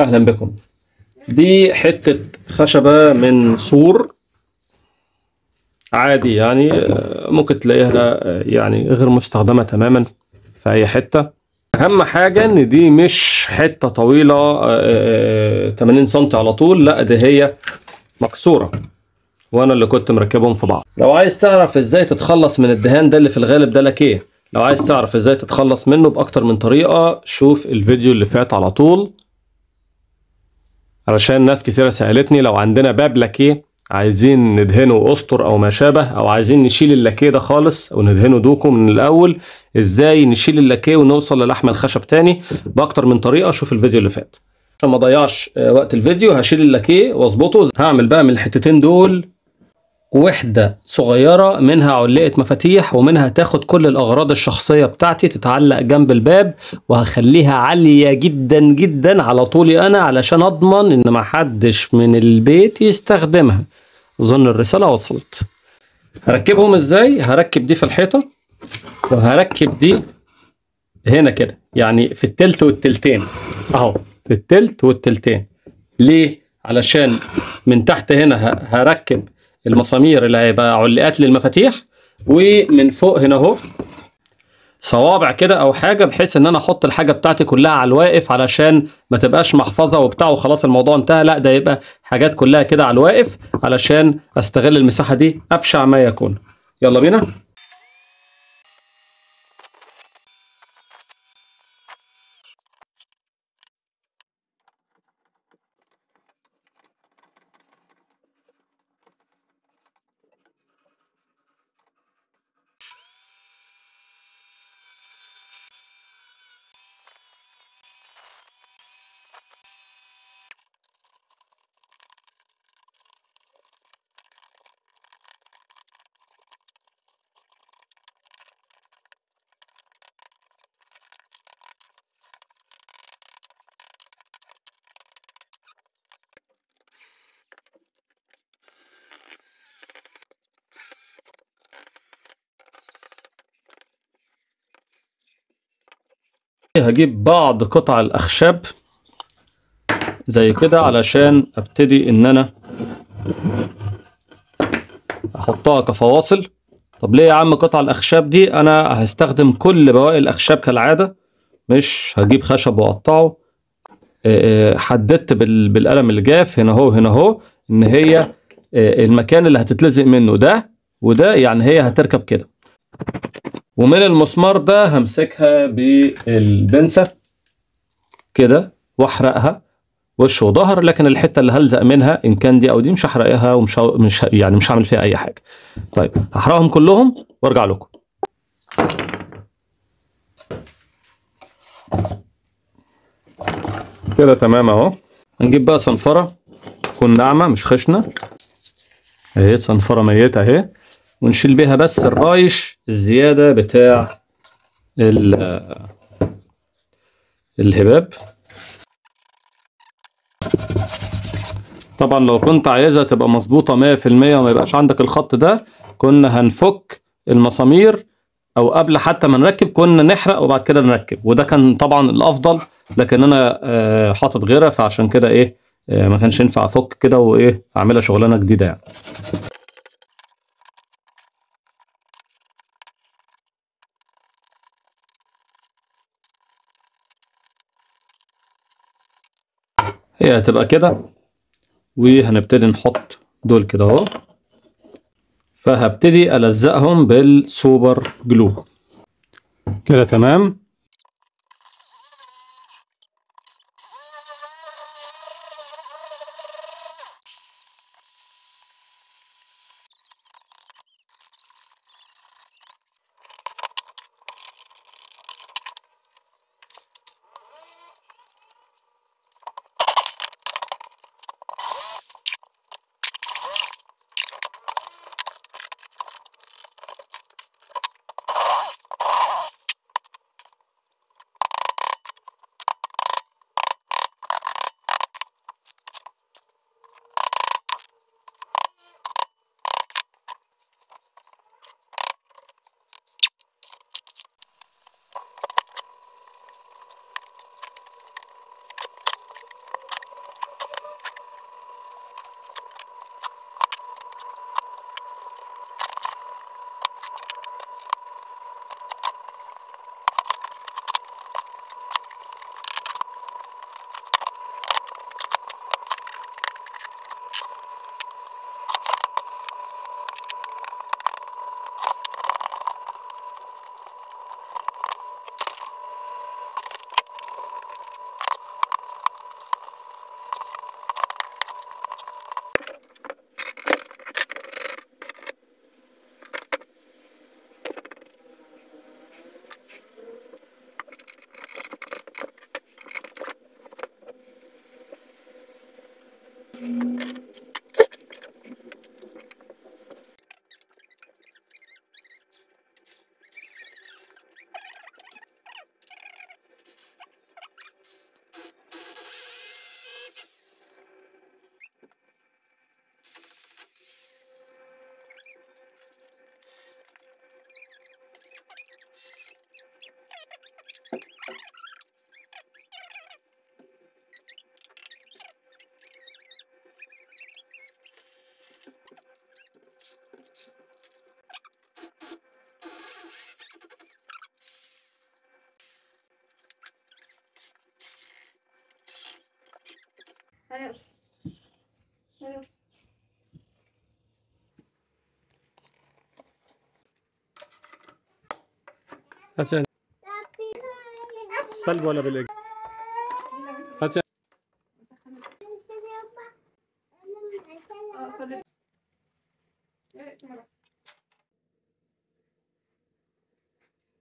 اهلا بكم دي حتة خشبة من سور عادي يعني آه، ممكن تلاقيها آه، يعني غير مستخدمة تماما في اي حتة اهم حاجة ان دي مش حتة طويلة آه، آه، 80 سم على طول لا دي هي مكسورة وانا اللي كنت مركبهم في بعض لو عايز تعرف ازاي تتخلص من الدهان ده اللي في الغالب ده لاكيه لو عايز تعرف ازاي تتخلص منه باكتر من طريقة شوف الفيديو اللي فات على طول علشان ناس كتيرة سألتني لو عندنا باب لاكيه عايزين ندهنه اسطر او ما شابه او عايزين نشيل اللاكيه ده خالص او ندهنه دوكو من الاول ازاي نشيل اللاكيه ونوصل للحم الخشب تاني باكتر من طريقه شوف الفيديو اللي فات عشان ما اضيعش آه، وقت الفيديو هشيل اللاكيه واظبطه هعمل بقى من الحتتين دول وحدة صغيرة منها علقة مفاتيح ومنها تاخد كل الأغراض الشخصية بتاعتي تتعلق جنب الباب وهخليها عالية جدا جدا على طولي أنا علشان أضمن إن محدش من البيت يستخدمها أظن الرسالة وصلت هركبهم إزاي؟ هركب دي في الحيطة وهركب دي هنا كده يعني في التلت والتلتين أهو في التلت والتلتين ليه؟ علشان من تحت هنا ه- هركب المسامير اللي هيبقى علقات للمفاتيح ومن فوق هنا اهو صوابع كده او حاجه بحيث ان انا احط الحاجه بتاعتي كلها على الواقف علشان ما تبقاش محفظه وبتاع وخلاص الموضوع انتهى لا ده يبقى حاجات كلها كده على الواقف علشان استغل المساحه دي ابشع ما يكون يلا بينا هجيب بعض قطع الاخشاب زي كده علشان ابتدي ان انا احطها كفواصل طب ليه يا عم قطع الاخشاب دي انا هستخدم كل بواقي الاخشاب كالعاده مش هجيب خشب واقطعه آه، آه، حددت بال- بالقلم الجاف هنا اهو هنا اهو ان هي آه، المكان اللي هتتلزق منه ده وده يعني هي هتركب كده ومن المسمار ده همسكها بالبنسة كده واحرقها وش وظهر لكن الحته اللي هلزق منها ان كان دي او دي مش هحرقها ومش ه- مش ه- يعني مش هعمل فيها اي حاجه طيب هحرقهم كلهم وارجع لكم كده تمام اهو هنجيب بقى صنفره تكون ناعمه مش خشنه اهي صنفره ميته اهي ونشيل بيها بس الرايش الزياده بتاع ال- الهباب طبعا لو كنت عايزها تبقى مظبوطة 100% وما يبقاش عندك الخط ده كنا هنفك المسامير او قبل حتى ما نركب كنا نحرق وبعد كده نركب وده كان طبعا الافضل لكن انا آه، حاطط غيرها فعشان كده ايه آه، ما كانش ينفع افك كده وايه اعملها شغلانه جديده يعني هي هتبقى كده وهنبتدي نحط دول كده اهو فهبتدي الزقهم بالسوبر جلو كده تمام Hello. Hello. هات صلب ولا بالإج